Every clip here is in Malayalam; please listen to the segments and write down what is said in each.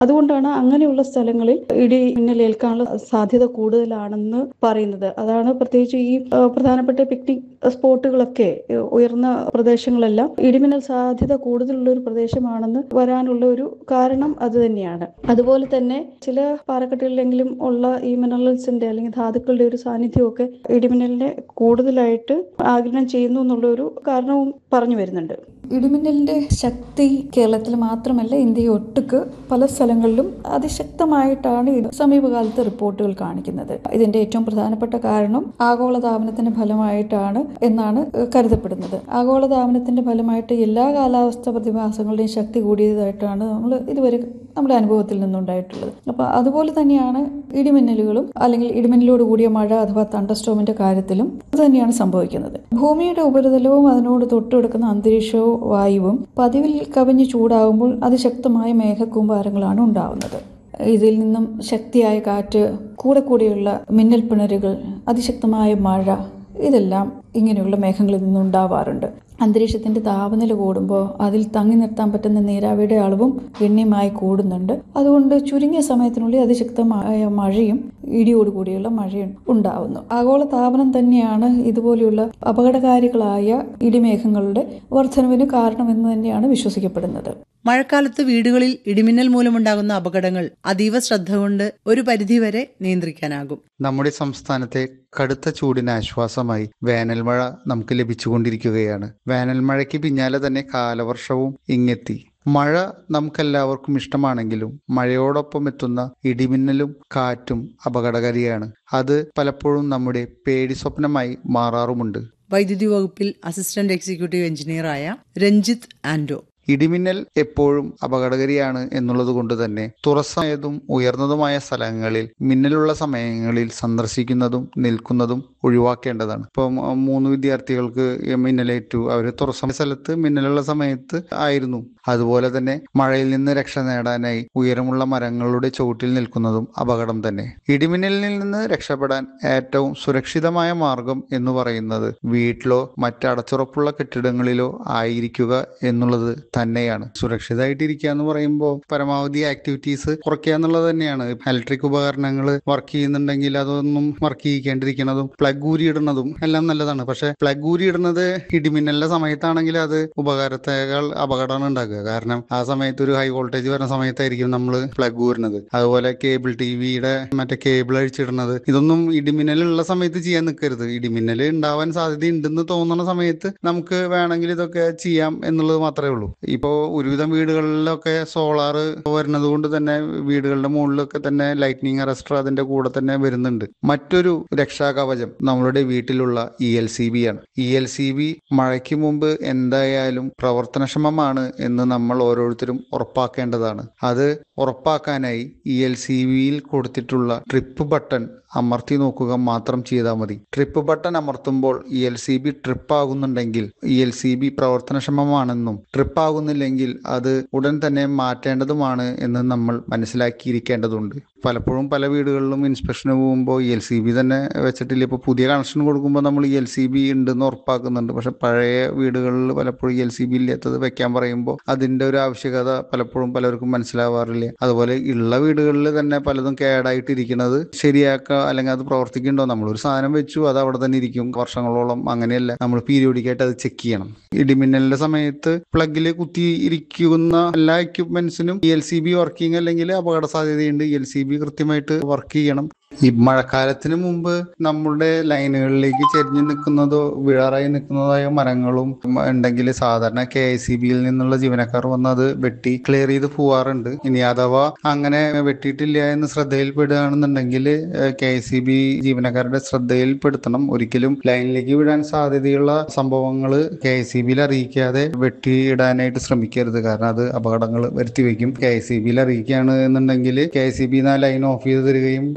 അതുകൊണ്ടാണ് അങ്ങനെയുള്ള സ്ഥലങ്ങളിൽ ഇടി മിന്നലേൽക്കാനുള്ള സാധ്യത കൂടുതലാണെന്ന് പറയുന്നത് അതാണ് പ്രത്യേകിച്ച് ഈ ആ, പ്രധാനപ്പെട്ട പിക്നിക് സ്പോട്ടുകളൊക്കെ ഏ, ഉയർന്ന പ്രദേശങ്ങളെല്ലാം ഇടിമിന്നൽ സാധ്യത കൂടുതലുള്ള ഒരു പ്രദേശമാണെന്ന് വരാനുള്ള ഒരു കാരണം അത് തന്നെയാണ് അതുപോലെ തന്നെ ചില പാറക്കെട്ടുകളിലെങ്കിലും ഉള്ള ഈ മിനറൽസിന്റെ അല്ലെങ്കിൽ ധാതുക്കളുടെ ഒരു സാന്നിധ്യമൊക്കെ ഇടിമിന്നലിനെ കൂടുതലായിട്ട് ആഗിരണം ചെയ്യുന്നു എന്നുള്ള ഒരു കാരണവും പറഞ്ഞു വരുന്നുണ്ട് ഇടിമിന്നലിന്റെ ശക്തി കേരളത്തിൽ മാത്രമല്ല ഇന്ത്യ ഒട്ടുക്ക് പല സ്ഥലങ്ങളിലും അതിശക്തമായിട്ടാണ് ഇത് സമീപകാലത്തെ റിപ്പോർട്ടുകൾ കാണിക്കുന്നത് ഇതിന്റെ ഏറ്റവും പ്രധാനപ്പെട്ട കാരണം ആഗോളതാപനത്തിന്റെ ഫലമായിട്ടാണ് എന്നാണ് ഏഹ്, കരുതപ്പെടുന്നത് ആഗോളതാപനത്തിന്റെ ഫലമായിട്ട് എല്ലാ കാലാവസ്ഥ പ്രതിഭാസങ്ങളുടെയും ശക്തി കൂടിയതായിട്ടാണ് നമ്മൾ ഇതുവരെ നമ്മുടെ അനുഭവത്തിൽ നിന്നുണ്ടായിട്ടുള്ളത് അപ്പോൾ അതുപോലെ തന്നെയാണ് ഇടിമിന്നലുകളും അല്ലെങ്കിൽ ഇടിമിന്നലോട് കൂടിയ മഴ അഥവാ തണ്ടർസ്റ്റോമിന്റെ കാര്യത്തിലും അത് തന്നെയാണ് സംഭവിക്കുന്നത് ഭൂമിയുടെ ഉപരിതലവും അതിനോട് തൊട്ടുകിടക്കുന്ന അന്തരീക്ഷവും വായുവും പതിവിൽ കവിഞ്ഞ് ചൂടാകുമ്പോൾ അതിശക്തമായ മേഘക്കൂമ്പാരങ്ങളാണ് ഉണ്ടാവുന്നത് ഇതിൽ നിന്നും ശക്തിയായ കാറ്റ് കൂടെ കൂടിയുള്ള മിന്നൽ പിണരുകൾ അതിശക്തമായ മഴ ഇതെല്ലാം ഇങ്ങനെയുള്ള മേഘങ്ങളിൽ നിന്നും ഉണ്ടാവാറുണ്ട് അന്തരീക്ഷത്തിന്റെ താപനില കൂടുമ്പോൾ അതിൽ തങ്ങി നിർത്താൻ പറ്റുന്ന നീരാവിയുടെ അളവും ഗണ്യമായി കൂടുന്നുണ്ട് അതുകൊണ്ട് ചുരുങ്ങിയ സമയത്തിനുള്ളിൽ അതിശക്തമായ മഴയും ഇടിയോടുകൂടിയുള്ള മഴയും ഉണ്ടാവുന്നു ആഗോള താപനം തന്നെയാണ് ഇതുപോലെയുള്ള അപകടകാരികളായ ഇടിമേഘങ്ങളുടെ വർധനവിന് കാരണമെന്ന് തന്നെയാണ് വിശ്വസിക്കപ്പെടുന്നത് മഴക്കാലത്ത് വീടുകളിൽ ഇടിമിന്നൽ മൂലമുണ്ടാകുന്ന അപകടങ്ങൾ അതീവ ശ്രദ്ധ കൊണ്ട് ഒരു പരിധിവരെ നിയന്ത്രിക്കാനാകും നമ്മുടെ സംസ്ഥാനത്തെ കടുത്ത ചൂടിന് ആശ്വാസമായി വേനൽമഴ നമുക്ക് ലഭിച്ചുകൊണ്ടിരിക്കുകയാണ് വേനൽമഴയ്ക്ക് പിന്നാലെ തന്നെ കാലവർഷവും ഇങ്ങെത്തി മഴ നമുക്കെല്ലാവർക്കും ഇഷ്ടമാണെങ്കിലും മഴയോടൊപ്പം എത്തുന്ന ഇടിമിന്നലും കാറ്റും അപകടകാരിയാണ് അത് പലപ്പോഴും നമ്മുടെ പേടി സ്വപ്നമായി മാറാറുമുണ്ട് വൈദ്യുതി വകുപ്പിൽ അസിസ്റ്റന്റ് എക്സിക്യൂട്ടീവ് എഞ്ചിനീയറായ രഞ്ജിത്ത് ആൻഡോ ഇടിമിന്നൽ എപ്പോഴും അപകടകാരിയാണ് എന്നുള്ളത് കൊണ്ട് തന്നെ തുറസായതും ഉയർന്നതുമായ സ്ഥലങ്ങളിൽ മിന്നലുള്ള സമയങ്ങളിൽ സന്ദർശിക്കുന്നതും നിൽക്കുന്നതും ഒഴിവാക്കേണ്ടതാണ് ഇപ്പം ആ, മൂന്ന് വിദ്യാർത്ഥികൾക്ക് മിന്നലേറ്റു അവർ തുറസായ സ്ഥലത്ത് മിന്നലുള്ള സമയത്ത് ആയിരുന്നു അതുപോലെ തന്നെ മഴയിൽ നിന്ന് രക്ഷ നേടാനായി ഉയരമുള്ള മരങ്ങളുടെ ചുവട്ടിൽ നിൽക്കുന്നതും അപകടം തന്നെ ഇടിമിന്നലിൽ നിന്ന് രക്ഷപ്പെടാൻ ഏറ്റവും സുരക്ഷിതമായ മാർഗം എന്ന് പറയുന്നത് വീട്ടിലോ മറ്റ് അടച്ചുറപ്പുള്ള കെട്ടിടങ്ങളിലോ ആയിരിക്കുക എന്നുള്ളത് തന്നെയാണ് സുരക്ഷിതമായിട്ടിരിക്കുക എന്ന് പറയുമ്പോൾ പരമാവധി ആക്ടിവിറ്റീസ് കുറയ്ക്കുക എന്നുള്ളത് തന്നെയാണ് ഇലക്ട്രിക് ഉപകരണങ്ങൾ വർക്ക് ചെയ്യുന്നുണ്ടെങ്കിൽ അതൊന്നും വർക്ക് ചെയ്യിക്കാണ്ടിരിക്കുന്നതും പ്ലഗ് ഊരിയിടുന്നതും എല്ലാം നല്ലതാണ് പക്ഷെ പ്ലഗ് ഊരിയിടുന്നത് ഇടിമിന്നലിന്റെ സമയത്താണെങ്കിൽ അത് ഉപകാരത്തേക്കാൾ അപകടമാണ് ഉണ്ടാക്കുക കാരണം ആ സമയത്ത് ഒരു ഹൈ വോൾട്ടേജ് വരുന്ന സമയത്തായിരിക്കും നമ്മൾ പ്ലഗ് ഊരുന്നത് അതുപോലെ കേബിൾ ടി വിയുടെ മറ്റേ കേബിൾ അഴിച്ചിടുന്നത് ഇതൊന്നും ഇടിമിന്നലുള്ള സമയത്ത് ചെയ്യാൻ നിൽക്കരുത് ഇടിമിന്നൽ ഉണ്ടാവാൻ സാധ്യത ഉണ്ടെന്ന് തോന്നുന്ന സമയത്ത് നമുക്ക് വേണമെങ്കിൽ ഇതൊക്കെ ചെയ്യാം എന്നുള്ളത് മാത്രമേ ഉള്ളൂ ഇപ്പോൾ ഒരുവിധം വീടുകളിലൊക്കെ സോളാർ വരുന്നത് കൊണ്ട് തന്നെ വീടുകളുടെ മുകളിലൊക്കെ തന്നെ ലൈറ്റ്നിങ് അറസ്റ്റർ അതിന്റെ കൂടെ തന്നെ വരുന്നുണ്ട് മറ്റൊരു രക്ഷാകവചം നമ്മളുടെ വീട്ടിലുള്ള ഇ എൽ സി ബി ആണ് ഇ എൽ സി ബി മഴയ്ക്ക് മുമ്പ് എന്തായാലും പ്രവർത്തനക്ഷമമാണ് എന്ന് നമ്മൾ ഓരോരുത്തരും ഉറപ്പാക്കേണ്ടതാണ് അത് ഉറപ്പാക്കാനായി ഇ എൽ സി ബിയിൽ കൊടുത്തിട്ടുള്ള ട്രിപ്പ് ബട്ടൺ അമർത്തി നോക്കുക മാത്രം ചെയ്താൽ മതി ട്രിപ്പ് ബട്ടൺ അമർത്തുമ്പോൾ E L C B trip ആകുന്നുണ്ടെങ്കിൽ ഇ എൽ സി ബി പ്രവർത്തനക്ഷമമാണെന്നും ട്രിപ്പ് ആകുന്നില്ലെങ്കിൽ അത് ഉടൻ തന്നെ മാറ്റേണ്ടതുമാണ് എന്ന് നമ്മൾ മനസ്സിലാക്കിയിരിക്കേണ്ടതുണ്ട് പലപ്പോഴും പല വീടുകളിലും ഇൻസ്പെക്ഷന് പോകുമ്പോൾ ഇ എൽ സി ബി തന്നെ വെച്ചിട്ടില്ല ഇപ്പോൾ പുതിയ കണക്ഷൻ കൊടുക്കുമ്പോൾ നമ്മൾ ഇ എൽ സി ബി ഉണ്ടെന്ന് ഉറപ്പാക്കുന്നുണ്ട് പക്ഷെ പഴയ വീടുകളിൽ പലപ്പോഴും ഇ എൽ സി ബി ഇല്ലാത്തത് വെക്കാൻ പറയുമ്പോൾ അതിന്റെ ഒരു ആവശ്യകത പലപ്പോഴും പലർക്കും മനസ്സിലാവാറില്ല അതുപോലെ ഉള്ള വീടുകളിൽ തന്നെ പലതും കേടായിട്ടിരിക്കുന്നത് ശരിയാക്കുക അല്ലെങ്കിൽ അത് പ്രവർത്തിക്കുന്നുണ്ടോ നമ്മളൊരു സാധനം വെച്ചു അത് അവിടെ തന്നെ ഇരിക്കും വർഷങ്ങളോളം അങ്ങനെയല്ല നമ്മൾ പീരിയോഡിക്കായിട്ട് അത് ചെക്ക് ചെയ്യണം ഇടിമിന്നലിന്റെ സമയത്ത് പ്ലഗിൽ കുത്തി ഇരിക്കുന്ന എല്ലാ എക്യുപ്മെന്റ്സിനും E L C B working അല്ലെങ്കിൽ അപകട സാധ്യതയുണ്ട് ഇ എൽ സി ബി കൃത്യമായിട്ട് വർക്ക് ചെയ്യണം ഈ മഴക്കാലത്തിന് മുമ്പ് നമ്മുടെ ലൈനുകളിലേക്ക് ചെരിഞ്ഞു നിൽക്കുന്നതോ വീഴാറായി നിൽക്കുന്നതായ മരങ്ങളും ഉണ്ടെങ്കിൽ സാധാരണ കെ ഐ സി ബിയിൽ നിന്നുള്ള ജീവനക്കാർ വന്ന് അത് വെട്ടി ക്ലിയർ ചെയ്ത് പോവാറുണ്ട് ഇനി അഥവാ അങ്ങനെ വെട്ടിയിട്ടില്ല എന്ന് ശ്രദ്ധയിൽപ്പെടുകയാണെന്നുണ്ടെങ്കിൽ കെ ഐ സി ബി ജീവനക്കാരുടെ ശ്രദ്ധയിൽപ്പെടുത്തണം ഒരിക്കലും ലൈനിലേക്ക് വിടാൻ സാധ്യതയുള്ള സംഭവങ്ങൾ കെ ഐ സി ബിയിൽ അറിയിക്കാതെ വെട്ടിയിടാനായിട്ട് ശ്രമിക്കരുത് കാരണം അത് അപകടങ്ങൾ വരുത്തി വെക്കും കെ ഐ സി ബിയിൽ അറിയിക്കുകയാണ് എന്നുണ്ടെങ്കിൽ കെ ഐ സി ബി ആ ലൈൻ ഓഫ് ചെയ്ത് തരികയും ഏഹ് നമ്മുടെ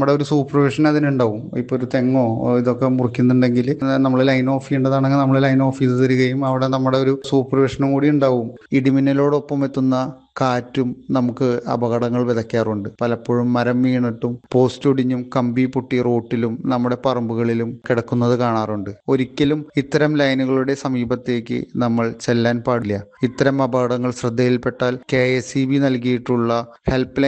നമ്മുടെ ഒരു സൂപ്പർവിഷൻ അതിനുണ്ടാവും ഇപ്പൊ ഒരു തെങ്ങോ ഓ, ഇതൊക്കെ മുറിക്കുന്നുണ്ടെങ്കിൽ നമ്മൾ ലൈൻ ഓഫ് ചെയ്യേണ്ടതാണെങ്കിൽ നമ്മൾ ലൈൻ ഓഫ് ചെയ്ത് തരികയും അവിടെ നമ്മുടെ ഒരു സൂപ്പർവിഷനും കൂടി ഉണ്ടാവും ഇടിമിന്നലോടൊപ്പം എത്തുന്ന കാറ്റും നമുക്ക് അപകടങ്ങൾ വിതയ്ക്കാറുണ്ട് പലപ്പോഴും മരം വീണിട്ടും പോസ്റ്റ് ഒടിഞ്ഞും കമ്പി പൊട്ടി റോട്ടിലും നമ്മുടെ പറമ്പുകളിലും കിടക്കുന്നത് കാണാറുണ്ട് ഒരിക്കലും ഇത്തരം ലൈനുകളുടെ സമീപത്തേക്ക് നമ്മൾ ചെല്ലാൻ പാടില്ല ഇത്തരം അപകടങ്ങൾ ശ്രദ്ധയിൽപ്പെട്ടാൽ കെ എസ് നൽകിയിട്ടുള്ള ഹെൽപ്പ് ലൈൻ